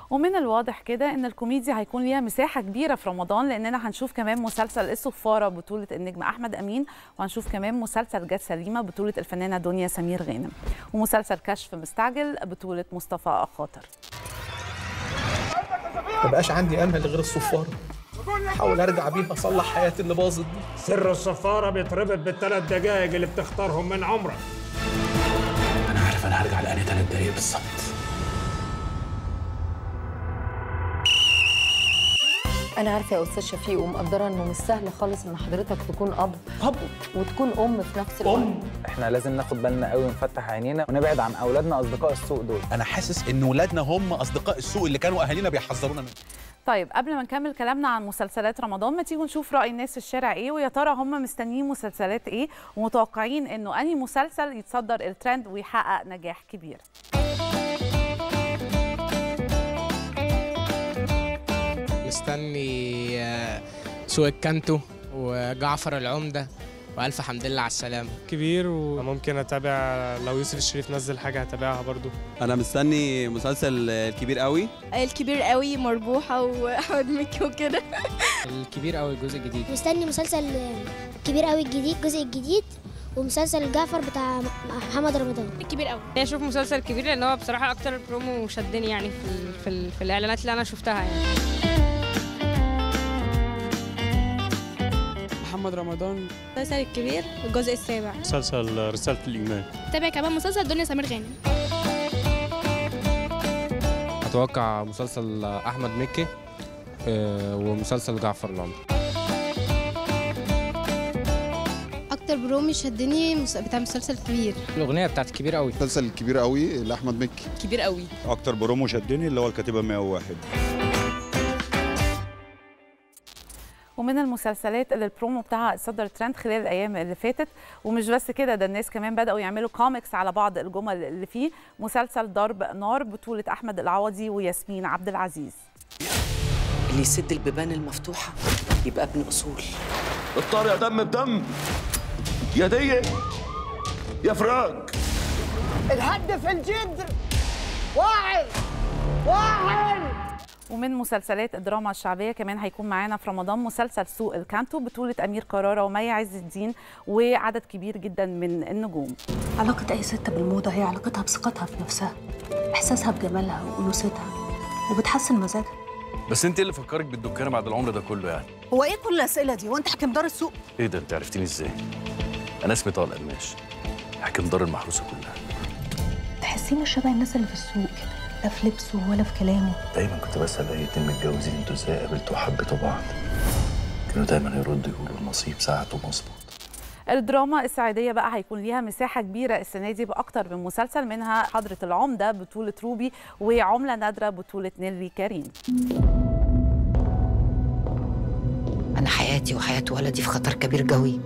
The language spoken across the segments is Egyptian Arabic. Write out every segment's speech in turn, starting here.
ومن الواضح كده ان الكوميديا هيكون ليها مساحه كبيره في رمضان لاننا هنشوف كمان مسلسل الصفاره بطوله النجم احمد امين وهنشوف كمان مسلسل جت سليمه بطوله الفنانه دنيا سمير غانم ومسلسل كشف مستعجل بطوله مصطفى خاطر ما بقاش عندي امل غير الصفاره احاول ارجع بيها اصلح حياتي اللي باظت دي سر الصفارة بيتربط بالثلاث دقايق اللي بتختارهم من عمرك انا عارف انا هرجع لاني ثلاث دقايق بالظبط انا عارفه يا استاذ شفيق ومقدره انه مش سهل خالص ان حضرتك تكون اب اب وتكون ام في نفس الوقت ام احنا لازم ناخد بالنا قوي ونفتح عينينا ونبعد عن اولادنا اصدقاء السوق دول انا حاسس ان ولادنا هم اصدقاء السوق اللي كانوا اهالينا بيحذرونا منه طيب قبل ما نكمل كلامنا عن مسلسلات رمضان ما تيجوا نشوف راي الناس في الشارع ايه ويا ترى هم مستنيين مسلسلات ايه ومتوقعين انه انهي مسلسل يتصدر الترند ويحقق نجاح كبير مستني آه، سوق الكانتو وجعفر العمدة وألف حمد لله على السلامة كبير وممكن اتابع لو يوسف الشريف نزل حاجه هتابعها برضو انا مستني مسلسل الكبير قوي الكبير قوي مربوحة وأحمد مكي وكده الكبير أوي الجزء الجديد مستني مسلسل كبير قوي الجديد الجزء الجديد ومسلسل جعفر بتاع محمد رمضان الكبير قوي اشوف مسلسل كبير لان هو بصراحه اكتر برومو شدني يعني في ال في, ال في الاعلانات اللي انا شفتها يعني محمد رمضان مسلسل الكبير الجزء السابع مسلسل رساله الايمان تابع كمان مسلسل دنيا سمير غانم أتوقع مسلسل أحمد مكي آه، ومسلسل جعفر العمدة أكتر برومو شدني مس- بتاع مسلسل كبير الأغنية بتاعت الكبير أوي المسلسل الكبير قوي لاحمد مكي كبير قوي اكتر برومو شدني اللي هو الكتيبه 101 ومن المسلسلات اللي البرومو بتاعها صدر ترند خلال الايام اللي فاتت ومش بس كده ده الناس كمان بداوا يعملوا كوميكس على بعض الجمل اللي فيه مسلسل ضرب نار بطوله احمد العوضي وياسمين عبد العزيز اللي يسد البيبان المفتوحة يبقى ابن أصول الطار يا دم بدم يا دية يا فراق الهد في الجدر واعر واعر ومن مسلسلات الدراما الشعبيه كمان هيكون معانا في رمضان مسلسل سوق الكانتو بطوله امير كراره ومي عز الدين وعدد كبير جدا من النجوم علاقة أي ست بالموضة هي علاقتها بثقتها في نفسها إحساسها بجمالها وأنوثتها وبتحسن مزاجها بس انت اللي فكرك بالدكانه بعد العمر ده كله يعني هو إيه كل الأسئلة دي؟ وأنت حكم دار السوق؟ ايه ده انت عرفتيني ازاي انا اسمي طارق قماش حاكم دار المحروسه كلها تحسيه مش شبه الناس اللي في السوق كده لا في لبسه ولا في كلامه دايما كنت بسال اي اتنين متجوزين انتوا ازاي قابلتوا وحبيتوا بعض كانوا دايما يردوا يقولوا النصيب ساعته مظبوط الدراما السعيديه بقى هيكون ليها مساحه كبيره السنه دي باكتر من مسلسل منها حضره العمده بطوله روبي وعمله نادره بطوله نيلي كريم أنا حياتي وحياة ولدي في خطر كبير قوي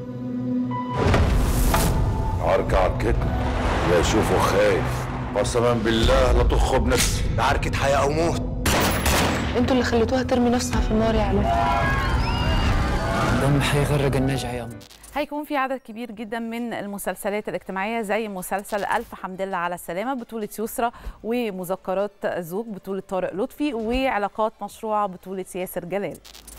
عركة عركتنا لا اشوفه خايف قسما بالله لا تخب نفسي ده عركة حياة أو موت انتوا اللي خليتوها ترمي نفسها في النار يا علاء دم هيغرق النجع يا أم هيكون في عدد كبير جدا من المسلسلات الاجتماعيه زي مسلسل الف حمد لله على السلامه بطوله يسرى ومذكرات الزوج بطوله طارق لطفي وعلاقات مشروعه بطوله ياسر جلال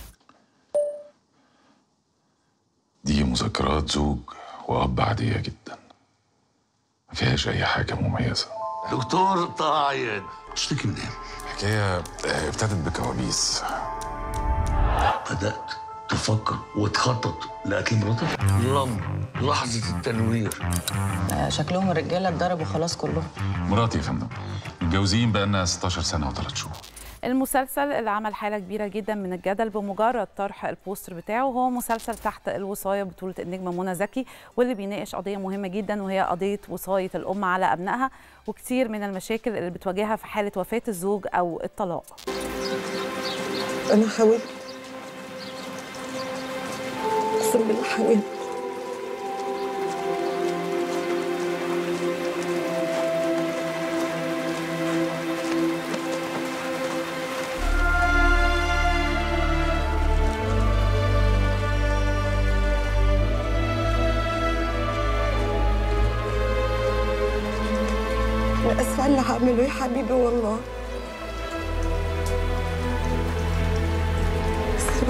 دي مذكرات زوج وأب عادية جدا ما فيهاش أي حاجة مميزة دكتور طاعين اشتكي من ايه؟ الحكاية آه، ابتدت بكوابيس بدأت تفكر وتخطط لقتل مراتك؟ لم لحظة التنوير شكلهم الرجالة اتضربوا خلاص كلهم مراتي يا فندم متجوزين بقالنا 16 سنة وثلاث شهور المسلسل اللي عمل حاله كبيره جدا من الجدل بمجرد طرح البوستر بتاعه هو مسلسل تحت الوصايه بطوله النجمه منى زكي واللي بيناقش قضيه مهمه جدا وهي قضيه وصايه الام على ابنائها وكتير من المشاكل اللي بتواجهها في حاله وفاه الزوج او الطلاق أنا حاولت أقسم بالله حاولت أنا أسفة اللي هعمله يا حبيبي والله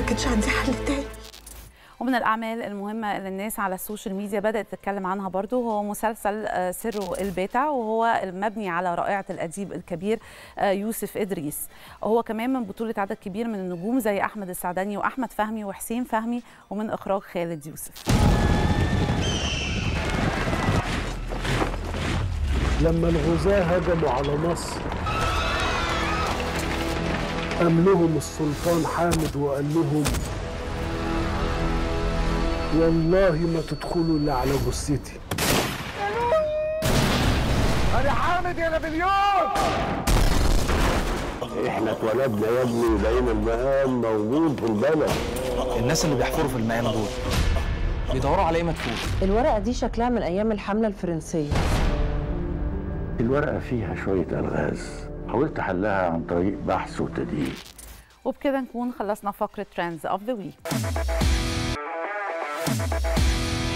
كانش عندي حل تاني ومن الأعمال المهمة اللي الناس على السوشيال ميديا بدأت تتكلم عنها برضو هو مسلسل آه، سر الباتع وهو المبني على رائعة الأديب الكبير آه، يوسف إدريس هو كمان من بطولة عدد كبير من النجوم زي أحمد السعداني وأحمد فهمي وحسين فهمي ومن إخراج خالد يوسف لما الغزاة هجموا على مصر قام لهم السلطان حامد وقال لهم والله ما تدخلوا الا على جثتي انا حامد يا نابليون احنا اتولدنا يا ابني لقينا المقام موجود في البلد الناس اللي بيحفروا في المقام دول بيدوروا على ايه مدفون الورقة دي شكلها من أيام الحملة الفرنسية الورقة فيها شوية ألغاز حاولت حلها عن طريق بحث وتدقيق وبكده نكون خلصنا فقرة ترندز اوف ذا ويك